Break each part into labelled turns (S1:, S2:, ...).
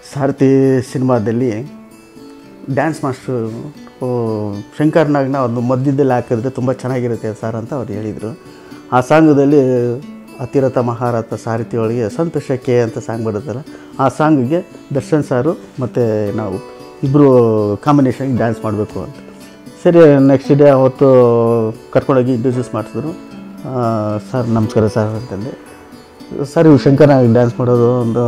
S1: ಸಾರಥಿ ಸಿನಿಮಾದಲ್ಲಿ dance master ಓ, ಶಂಕರ್ ನಾಗ್ನ ಒಂದು ಮಧ್ಯದಲ್ಲಿ ಹಾಕಿದ್ರೆ ತುಂಬ ಚೆನ್ನಾಗಿರುತ್ತೆ ಸರ್ ಅಂತ ಅವ್ರು ಹೇಳಿದರು ಆ ಸಾಂಗದಲ್ಲಿ ಅತಿರಥ ಮಹಾರಥ ಸಾರಥಿ ಒಳಗೆ ಸಂತೋಷಕ್ಕೆ ಅಂತ ಸಾಂಗ್ ಬರುತ್ತಲ್ಲ ಆ ಸಾಂಗಿಗೆ ದರ್ಶನ್ ಸಾರು ಮತ್ತು ನಾವು ಇಬ್ಬರು ಕಾಂಬಿನೇಷನ್ಗೆ ಡ್ಯಾನ್ಸ್ ಮಾಡಬೇಕು ಅಂತ ಸರಿ ನೆಕ್ಸ್ಟ್ ಡೇ ಅವತ್ತು ಕರ್ಕೊಂಡೋಗಿ ಇಂಟ್ರೊಡ್ಯೂಸ್ ಮಾಡಿಸಿದ್ರು ಸರ್ ನಮಸ್ಕಾರ ಸರ್ ಅಂತಂದೆ ಸರ್ ಇವು ಶಂಕರ ಡ್ಯಾನ್ಸ್ ಮಾಡೋದು ಒಂದು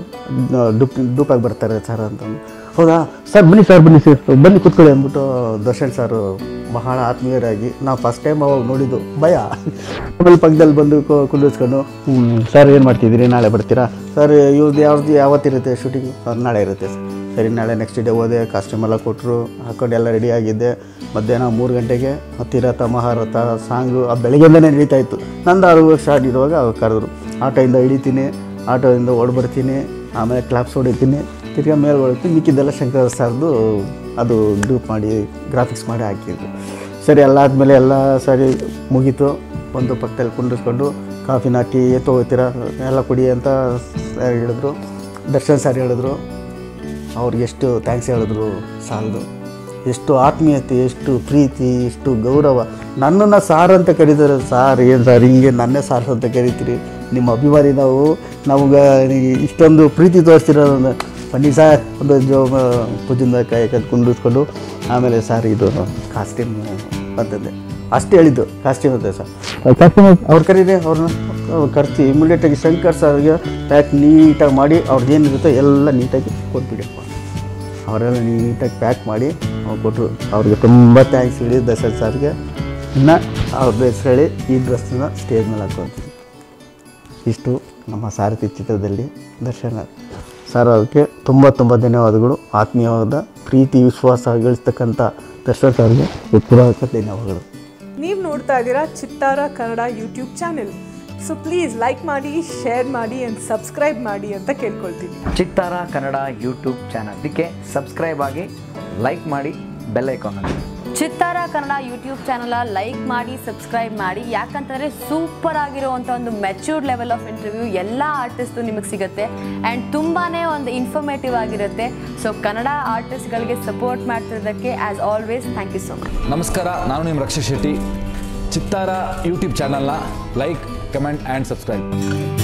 S1: ಡುಪ್ ಡೂಪಾಗಿ ಬರ್ತಾರೆ ಸರ್ ಅಂತಂದು ಹೌದಾ ಸರ್ ಬನ್ನಿ ಸರ್ ಬನ್ನಿ ಸರ್ ಬನ್ನಿ ಕೂತ್ಕೊಳ್ಳಿ ಅಂದ್ಬಿಟ್ಟು ದರ್ಶನ್ ಸರ್ ಬಹಳ ಆತ್ಮೀಯರಾಗಿ ನಾವು ಫಸ್ಟ್ ಟೈಮ್ ಅವಾಗ ನೋಡಿದ್ದು ಭಯ ಆಮೇಲೆ ಪಕ್ಕದಲ್ಲಿ ಬಂದು ಕು- ಕುಂದಿರ್ಸ್ಕೊಂಡು "ಹ್ಮ್, ಸರ್ ಏನು ಮಾಡ್ತಿದ್ದೀರಿ ನಾಳೆ ಬರ್ತೀರಾ ಸರ್ ಇವ್ರದ್ದು ಯಾವ್ದು ಯಾವತ್ತಿರುತ್ತೆ ಶೂಟಿಂಗ್ ಸರ್ ನಾಳೆ ಇರುತ್ತೆ ಸರ್ ಸರಿ ನಾಳೆ ನೆಕ್ಸ್ಟ್ ಡೇ ಹೋದೆ ಕಾಸ್ಟ್ಯೂಮ್ ಎಲ್ಲ ಕೊಟ್ಟರು ಹಾಕೊಂಡು ಎಲ್ಲ ರೆಡಿ ಆಗಿದ್ದೆ ಮಧ್ಯಾಹ್ನ ಮೂರು ಗಂಟೆಗೆ ಹತ್ತಿರಥ ಮಹಾರಥ ಸಾಂಗು ಆ ಬೆಳಗ್ಗೆಯಿಂದನೇ ನಡೀತಾ ಇತ್ತು ನಂದು ಆರು ಸ್ಟಾರ್ಟ್ ಇರುವಾಗ ಅವ್ರು ಕರೆದ್ರು ಆಟೋಯಿಂದ ಹಿಡಿತೀನಿ ಆಟೋದಿಂದ ಓಡ್ ಬರ್ತೀನಿ ಆಮೇಲೆ ಕ್ಲಾಪ್ಸ್ ಹೊಡಿತೀನಿ ತಿರ್ಗಾ ಮೇಲೆ ಹೊಡಿತೀನಿ ಮಿಕ್ಕಿದ್ದೆಲ್ಲ ಶಂಕರ್ ಸರ್ದು ಅದು ಗ್ರೂಪ್ ಮಾಡಿ ಗ್ರಾಫಿಕ್ಸ್ ಮಾಡಿ ಹಾಕಿದ್ರು ಸರಿ ಎಲ್ಲ ಆದಮೇಲೆ ಎಲ್ಲ ಸರಿ ಮುಗೀತು ಒಂದು ಪಕ್ಕದಲ್ಲಿ ಕುಂಡಿಸ್ಕೊಂಡು ಕಾಫಿನ ಟೀ ತೊಗೋತೀರಾ ಎಲ್ಲ ಕುಡಿ ಅಂತ ಸರ್ ಹೇಳಿದ್ರು ದರ್ಶನ್ ಸರ್ ಹೇಳಿದ್ರು ಅವ್ರಿಗೆ ಎಷ್ಟು ಥ್ಯಾಂಕ್ಸ್ ಹೇಳಿದ್ರು ಸಾಲದು ಎಷ್ಟು ಆತ್ಮೀಯತೆ ಎಷ್ಟು ಪ್ರೀತಿ ಎಷ್ಟು ಗೌರವ ನನ್ನನ್ನು ಸಾರ್ ಅಂತ ಕರೀತಾರೆ ಸಾರ್ ಏನು ಸರ್ ಹಿಂಗೆ ನನ್ನೇ ಸಾರ್ ಅಂತ ಕರಿತೀರಿ ನಿಮ್ಮ ಅಭಿಮಾನಿ ನಾವು ನಮ್ಗೆ ಇಷ್ಟೊಂದು ಪ್ರೀತಿ ತೋರಿಸ್ತಿರೋದನ್ನ ಬನ್ನಿ ಸರ್ ಒಂದು ಜೋ ಪೂಜಿಂದ ಕೈ ಕದ್ದು ಕುಂಡಿಸ್ಕೊಂಡು ಆಮೇಲೆ ಸರ್ ಇದು ಕಾಸ್ಟ್ಯೂಮ್ ಅಂತಂದೆ ಅಷ್ಟು ಹೇಳಿದ್ದು ಕಾಸ್ಟ್ಯೂಮ್ ಅಂತ ಸರ್ ಕಾಸ್ಟ್ಯೂಮ್ ಅವ್ರು ಕರೀರಿ ಅವ್ರನ್ನ ಕರೆಸಿ ಇಮಿಡಿಯೇಟಾಗಿ ಶಂಕರ್ ಸರ್ಗೆ ಪ್ಯಾಕ್ ನೀಟಾಗಿ ಮಾಡಿ ಅವ್ರದ್ದು ಏನಿರುತ್ತೋ ಎಲ್ಲ ನೀಟಾಗಿ ಕೊಟ್ಬಿಡಪ್ಪ ಅವರೆಲ್ಲ ನೀಟಾಗಿ ಪ್ಯಾಕ್ ಮಾಡಿ ಅವ್ರು ಕೊಟ್ಟರು ಅವ್ರಿಗೆ ತುಂಬ ಥ್ಯಾಂಕ್ಸ್ ಹೇಳಿ ದರ್ಶನ್ ಸರ್ಗೆ ಇನ್ನು ಅವ್ರ ಹೆಸರು ಹೇಳಿ ಈ ಡ್ರೆಸ್ಸನ್ನ ಸ್ಟೇಜ್ ಮೇಲೆ ಹಾಕ್ಕೊತೀನಿ ಇಷ್ಟು ನಮ್ಮ ಸಾರಥಿ ಚಿತ್ರದಲ್ಲಿ ದರ್ಶನ ಸರ್ ಅದಕ್ಕೆ ತುಂಬ ತುಂಬ ಧನ್ಯವಾದಗಳು ಆತ್ಮೀಯವಾದ ಪ್ರೀತಿ ವಿಶ್ವಾಸ ಗಳಿಸ್ತಕ್ಕಂಥ ದರ್ಶನ್ ಸರ್ಗೆ ಪೂರ್ವಕ ಧನ್ಯವಾದಗಳು
S2: ನೀವು ನೋಡ್ತಾ ಇದ್ದೀರಾ Chittara Kannada YouTube channel so please like ಮಾಡಿ ಶೇರ್ ಮಾಡಿ ಆ್ಯಂಡ್ ಸಬ್ಸ್ಕ್ರೈಬ್ ಮಾಡಿ ಅಂತ ಕೇಳ್ಕೊಳ್ತೀನಿ
S3: ಚಿತ್ತಾರ ಕನ್ನಡ ಯೂಟ್ಯೂಬ್ ಚಾನಲ್ ಇದಕ್ಕೆ ಸಬ್ಸ್ಕ್ರೈಬ್ ಆಗಿ ಲೈಕ್ ಮಾಡಿ ಬೆಲ್ ಐಕಾನ್ ಅಲ್ಲಿ
S4: Chittara Kannada YouTube channel like ಮಾಡಿ ಸಬ್ಸ್ಕ್ರೈಬ್ ಮಾಡಿ ಯಾಕಂತಂದ್ರೆ ಸೂಪರ್ ಆಗಿರುವಂಥ ಒಂದು ಮೆಚ್ಯೂರ್ಡ್ ಲೆವೆಲ್ ಆಫ್ ಇಂಟರ್ವ್ಯೂ ಎಲ್ಲ ಆರ್ಟಿಸ್ಟು ನಿಮಗೆ ಸಿಗುತ್ತೆ ಆ್ಯಂಡ್ ತುಂಬಾನೇ ಒಂದು ಇನ್ಫಾರ್ಮೇಟಿವ್ ಆಗಿರುತ್ತೆ ಸೊ ಕನ್ನಡ ಆರ್ಟಿಸ್ಟ್ಗಳಿಗೆ ಸಪೋರ್ಟ್ ಮಾಡ್ತಿರೋದಕ್ಕೆ as always thank you so much
S5: ನಮಸ್ಕಾರ ನಾನು ನಿಮ್ಮ ರಕ್ಷಿತ್ ಶೆಟ್ಟಿ ಚಿತ್ತಾರ ಯೂಟ್ಯೂಬ್ ಚಾನಲ್ನ ಲೈಕ್ ಕಮೆಂಟ್ ಆ್ಯಂಡ್ ಸಬ್ಸ್ಕ್ರೈಬ್